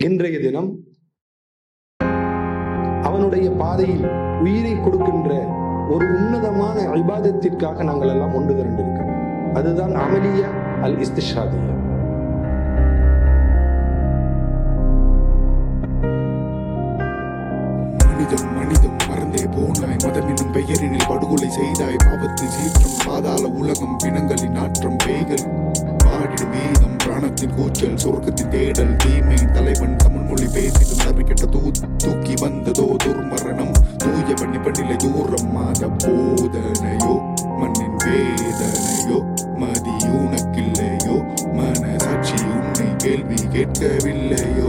இன்றைய தினம் அவனுடைய பாதையில் உயிரை கொடுக்கின்ற ஒரு உன்னதமான இபாதத்திற்காக நாங்கள் எல்லாம் ஒன்று திரண்டிருக்கிறோம் அதுதான் அமலியா அல் இஸ்திஷாதியா மனிதம் மனிதம் மறந்தே போனாய் மதம் என்னும் பெயரினில் படுகொலை செய்தாய் பாவத்தில் சீற்றம் பாதாள உலகம் பிணங்களின் நாற்றம் பேய்கள் பாடிடும் வேதம் பிராணத்தின் கூச்சல் சொர்க்கத்தின் தேடல் தீமை தலைவன் தமிழ் மொழி பேசிடும் தவிக்கிட்ட தூ தூக்கி வந்ததோ துர்மரணம் தூய பண்ணி பண்ணில தூரம் மாத போதனையோ மண்ணின் வேதனையோ மதி உனக்கில்லையோ மனசாட்சி உன்னை கேள்வி கேட்கவில்லையோ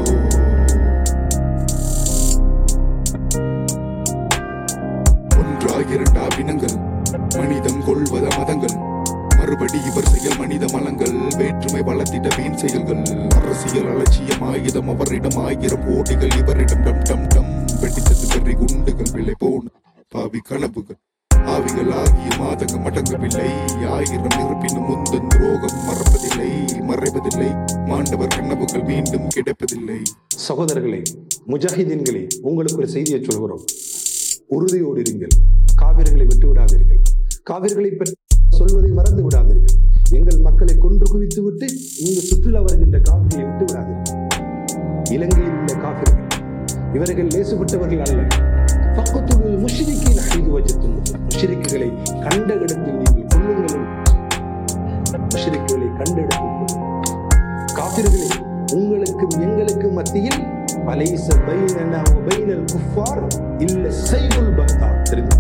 ஒன்றா இரண்டா பிணங்கள் மனிதம் கொள்வத மதங்கள் மறுபடி இவர் செயல் மனித மலங்கள் வேற்றுமை வளர்த்திட வீண் செயல்கள் அரசியல் அலட்சியம் ஆயுதம் அவரிடம் ஆயிரம் கோடிகள் இவரிடம் டம் டம் டம் வெடித்தது பெரிய குண்டுகள் விலை போன பாவி கனவுகள் ஆவிகள் ஆகிய மாதங்க மடங்கவில்லை ஆயிரம் இருப்பினும் முந்தன் துரோகம் மறப்பதில்லை மறைவதில்லை மாண்டவர் கனவுகள் மீண்டும் கிடைப்பதில்லை சகோதரர்களே முஜாஹிதீன்களே உங்களுக்கு ஒரு செய்தியை சொல்கிறோம் உறுதியோடு இருங்கள் காவிர்களை விட்டு விடாதீர்கள் காவிர்களை பற்றி சொல்வதை மறந்து விடாதீர்கள் எங்கள் மக்களை கொன்று குவித்து விட்டு இங்கு சுற்றுலா வருகின்ற காவிரியை விட்டு விடாதீர்கள் இலங்கையில் உள்ள காவிர்கள் இவர்கள் லேசுப்பட்டவர்கள் அல்ல பக்கத்துள்ள முஷிரிக்கின் அழிந்து வச்சிருக்கும் முஷிரிக்குகளை கண்ட இடத்தில் நீங்கள் கொள்ளுங்கள் முஷிரிக்குகளை கண்ட இடத்தில் கொள்ளுங்கள் காபிர்களே உங்களுக்கும் எங்களுக்கும் மத்தியில் அலைச பைனனா வ பைனல் குஃபார் இல்ல சைபுல் பக்தா தெரிந்து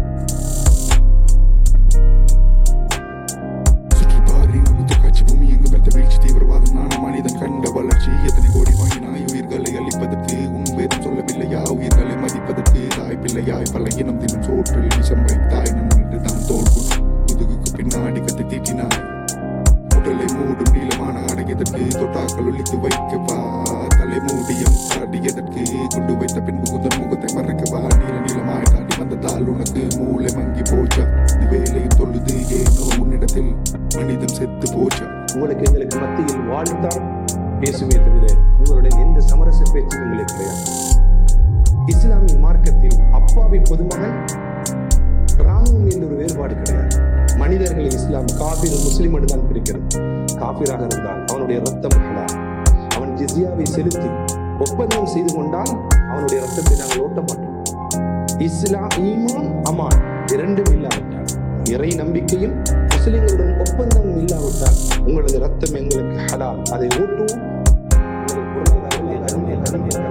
சுற்றுப்பாரி உனது காட்சி பூமி எங்கு பெற்ற வீழ்ச்சி தீவிரவாதம் நான மனிதன் கண்ட வளர்ச்சி எத்தனை கோடி வாங்கினாய் உயிர்களை அழிப்பதற்கு உன் வேதம் சொல்லவில்லையா உயிர்களை மதிப்பதற்கு தாய் பிள்ளையாய் பல இனம் தினம் சோற்றில் விஷம் வைத்தாய் நம் என்று தான் தோற்கும் முதுகுக்கு பின்னாடி கத்தி தீட்டினாய் உடலை மூடும் நீளமான அடையதற்கு தொட்டாக்கள் ஒழித்து வைக்கவா தலை மூடியம் அடியதற்கு கொண்டு வைத்த பின்பு குந்தன் முகத்தை மறைக்கவா நீல நீளமாய் தாண்டி வந்ததால் உனக்கு மூளை மங்கி போச்சா இது வேலையும் தொழுது ஏனோ உன்னிடத்தில் மனிதம் செத்து போச்சா உங்களுக்கு எங்களுக்கு மத்தியில் வாழ்த்தான் பேசுவே தவிர உங்களுடைய எந்த சமரச பேச்சும் எங்களுக்கு கிடையாது இஸ்லாமிய மார்க்கத்தில் அப்பாவி பொதுமகன் ராணுவம் என்ற ஒரு வேறுபாடு கிடையாது மனிதர்களை இஸ்லாம் காபிர் முஸ்லிம் தான் பிரிக்கிறது காபிராக இருந்தால் அவனுடைய ரத்தம் ஹலால் அவன் ஜிஸ்யாவை செலுத்தி ஒப்பந்தம் செய்து கொண்டால் அவனுடைய ரத்தத்தை நாங்கள் ஓட்ட மாட்டோம் இஸ்லாம் ஈமான் அமான் இரண்டும் இல்லாவிட்டால் இறை நம்பிக்கையும் முஸ்லிம்களுடன் ஒப்பந்தமும் இல்லாவிட்டால் உங்களது ரத்தம் எங்களுக்கு ஹலால் அதை ஓட்டுவோம் உங்களது பொருளாதாரத்தை அருமை அருமை